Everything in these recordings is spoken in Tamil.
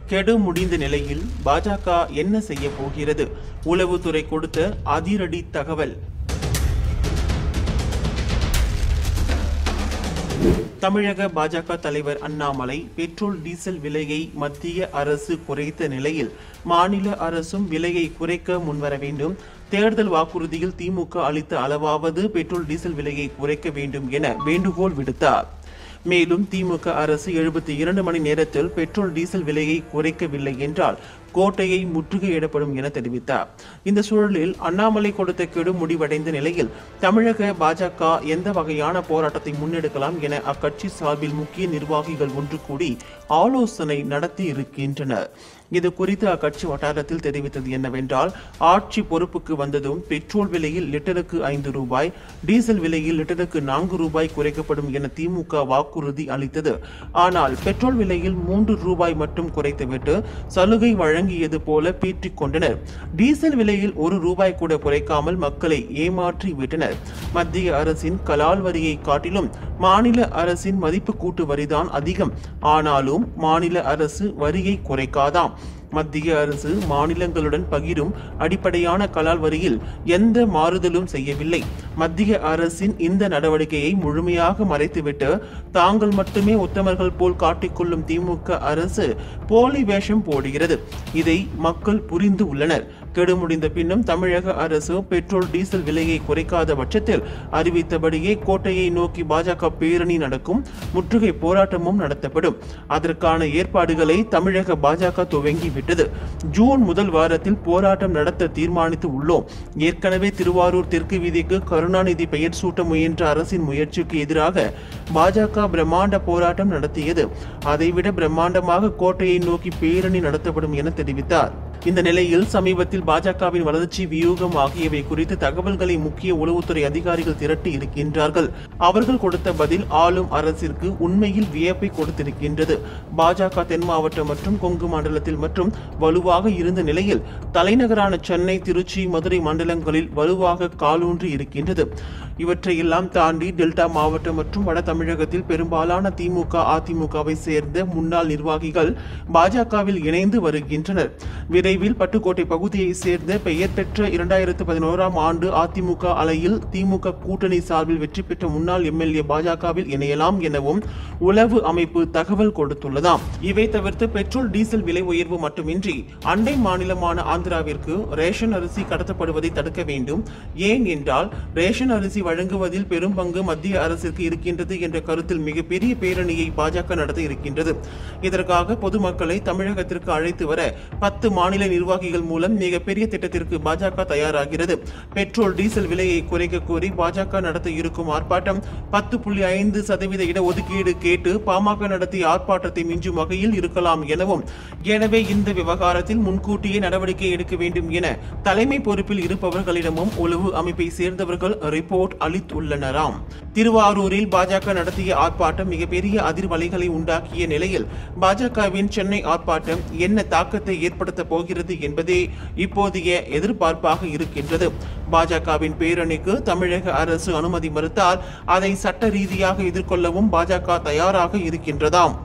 கெடு முடிந்த நிலையில் பாஜக என்ன செய்ய போகிறது உளவுத்துறை கொடுத்த அதிரடி தகவல் தமிழக பாஜக தலைவர் அண்ணாமலை பெட்ரோல் டீசல் விலையை மத்திய அரசு குறைத்த நிலையில் மாநில அரசும் விலையை குறைக்க முன்வர வேண்டும் தேர்தல் வாக்குறுதியில் திமுக அளித்த அளவாவது பெட்ரோல் டீசல் விலையை குறைக்க வேண்டும் என வேண்டுகோள் விடுத்தார் மேலும் திமுக அரசு எழுபத்தி இரண்டு மணி நேரத்தில் பெட்ரோல் டீசல் விலையை குறைக்கவில்லை என்றால் கோட்டையை முற்றுகையிடப்படும் என தெரிவித்தார் இந்த சூழலில் அண்ணாமலை கொடுத்த கெடு முடிவடைந்த நிலையில் தமிழக பாஜக எந்த வகையான போராட்டத்தை முன்னெடுக்கலாம் என அக்கட்சி சார்பில் முக்கிய நிர்வாகிகள் ஒன்று கூடி ஆலோசனை நடத்தி இருக்கின்றனர் இது குறித்து அக்கட்சி வட்டாரத்தில் தெரிவித்தது என்னவென்றால் ஆட்சி பொறுப்புக்கு வந்ததும் பெட்ரோல் விலையில் லிட்டருக்கு ஐந்து ரூபாய் டீசல் விலையில் லிட்டருக்கு நான்கு ரூபாய் குறைக்கப்படும் என திமுக வாக்குறுதி அளித்தது ஆனால் பெட்ரோல் விலையில் மூன்று ரூபாய் மட்டும் குறைத்துவிட்டு சலுகை வழங்கியது போல பீற்றிக் கொண்டனர் டீசல் விலையில் ஒரு ரூபாய் கூட குறைக்காமல் மக்களை ஏமாற்றி விட்டனர் மத்திய அரசின் கலால் வரியை காட்டிலும் மாநில அரசின் மதிப்பு கூட்டு வரிதான் அதிகம் ஆனாலும் மாநில அரசு வரியை குறைக்காதாம் மத்திய அரசு மாநிலங்களுடன் பகிரும் அடிப்படையான கலால் வரியில் எந்த மாறுதலும் செய்யவில்லை மத்திய அரசின் இந்த நடவடிக்கையை முழுமையாக மறைத்துவிட்டு தாங்கள் மட்டுமே உத்தமர்கள் போல் காட்டிக்கொள்ளும் திமுக அரசு போலி வேஷம் போடுகிறது இதை மக்கள் புரிந்து உள்ளனர் கெடு முடிந்த பின்னும் தமிழக அரசு பெட்ரோல் டீசல் விலையை குறைக்காத பட்சத்தில் அறிவித்தபடியே கோட்டையை நோக்கி பாஜக பேரணி நடக்கும் முற்றுகை போராட்டமும் நடத்தப்படும் அதற்கான ஏற்பாடுகளை தமிழக பாஜக துவங்கி விட்டது ஜூன் முதல் வாரத்தில் போராட்டம் நடத்த தீர்மானித்து உள்ளோம் ஏற்கனவே திருவாரூர் தெற்கு வீதிக்கு கருணாநிதி பெயர் சூட்ட முயன்ற அரசின் முயற்சிக்கு எதிராக பாஜக பிரம்மாண்ட போராட்டம் நடத்தியது அதைவிட பிரம்மாண்டமாக கோட்டையை நோக்கி பேரணி நடத்தப்படும் என தெரிவித்தார் இந்த நிலையில் சமீபத்தில் பாஜகவின் வளர்ச்சி வியூகம் ஆகியவை குறித்து தகவல்களை முக்கிய உளவுத்துறை அதிகாரிகள் திரட்டி இருக்கின்றார்கள் அவர்கள் கொடுத்த பதில் ஆளும் அரசிற்கு உண்மையில் வியப்பை கொடுத்திருக்கின்றது பாஜக தென் மாவட்டம் மற்றும் கொங்கு மண்டலத்தில் மற்றும் வலுவாக இருந்த நிலையில் தலைநகரான சென்னை திருச்சி மதுரை மண்டலங்களில் வலுவாக காலூன்றி இருக்கின்றது இவற்றையெல்லாம் தாண்டி டெல்டா மாவட்டம் மற்றும் வட தமிழகத்தில் பெரும்பாலான திமுக அதிமுகவை சேர்ந்த முன்னாள் நிர்வாகிகள் பாஜகவில் இணைந்து வருகின்றனர் விரைவில் பட்டுக்கோட்டை பகுதியை சேர்ந்த பெயர் பெற்ற இரண்டாயிரத்து பதினோராம் ஆண்டு அதிமுக அலையில் திமுக கூட்டணி சார்பில் வெற்றி பெற்ற முன்னாள் எம்எல்ஏ பாஜகவில் இணையலாம் எனவும் உளவு அமைப்பு தகவல் கொடுத்துள்ளதாம் இவை தவிர்த்து பெட்ரோல் டீசல் விலை உயர்வு மட்டுமின்றி அண்டை மாநிலமான ஆந்திராவிற்கு ரேஷன் அரிசி கடத்தப்படுவதை தடுக்க வேண்டும் ஏன் என்றால் ரேஷன் அரிசி வழங்குவதில் பெரும் பங்கு மத்திய அரசிற்கு இருக்கின்றது என்ற கருத்தில் மிகப்பெரிய பேரணியை பாஜக நடத்த இருக்கின்றது இதற்காக பொதுமக்களை தமிழகத்திற்கு அழைத்து வர பத்து மாநில நிர்வாகிகள் மூலம் மிகப்பெரிய திட்டத்திற்கு பாஜக தயாராகிறது பெட்ரோல் டீசல் விலையை குறைக்க கோரி பாஜக நடத்த இருக்கும் ஆர்ப்பாட்டம் பத்து புள்ளி ஐந்து சதவீத இடஒதுக்கீடு கேட்டு பாமக நடத்திய ஆர்ப்பாட்டத்தை மிஞ்சும் வகையில் இருக்கலாம் எனவும் எனவே இந்த விவகாரத்தில் முன்கூட்டியே நடவடிக்கை எடுக்க வேண்டும் என தலைமை பொறுப்பில் இருப்பவர்களிடமும் உளவு அமைப்பை சேர்ந்தவர்கள் ரிப்போர்ட் அளித்துள்ளனராம் திருவாரூரில் பாஜக நடத்திய ஆர்ப்பாட்டம் மிகப்பெரிய அதிர்வலைகளை உண்டாக்கிய நிலையில் பாஜகவின் சென்னை ஆர்ப்பாட்டம் என்ன தாக்கத்தை ஏற்படுத்த போகிறது என்பதே இப்போதைய எதிர்பார்ப்பாக இருக்கின்றது பாஜகவின் பேரணிக்கு தமிழக அரசு அனுமதி மறுத்தால் அதை சட்ட ரீதியாக எதிர்கொள்ளவும் பாஜக தயாராக இருக்கின்றதாம்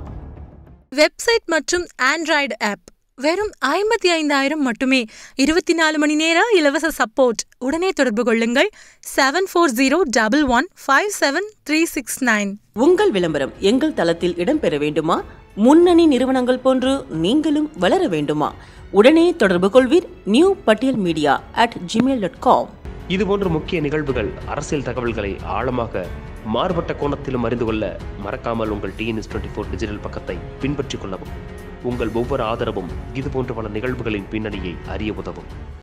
வெப்சைட் மற்றும் ஆண்ட்ராய்டு ஆப் வெறும் ஐம்பத்தி ஐந்தாயிரம் மட்டுமே இருபத்தி நாலு மணி நேர இலவச சப்போர்ட் உடனே தொடர்பு கொள்ளுங்கள் seven four zero double one five seven three six nine உங்கள் விளம்பரம் எங்கள் தளத்தில் இடம்பெற வேண்டுமா முன்னணி நிறுவனங்கள் போன்று நீங்களும் வளர வேண்டுமா உடனே தொடர்பு கொள்வீர் நியூ பட்டியல் media at Gmail dot com இதுபோன்ற முக்கிய நிகழ்வுகள் அரசியல் தகவல்களை ஆழமாக மாறுபட்ட கோணத்திலும் அறிந்து கொள்ள மறக்காமல் உங்கள் டிஎன்எஸ் டுவெண்ட்டி ஃபோர் டிஜிட்டல் பக்கத்தை பின்பற்றிக் கொள்ளவும் உங்கள் ஒவ்வொரு ஆதரவும் இதுபோன்ற பல நிகழ்வுகளின் பின்னணியை அறிய உதவும்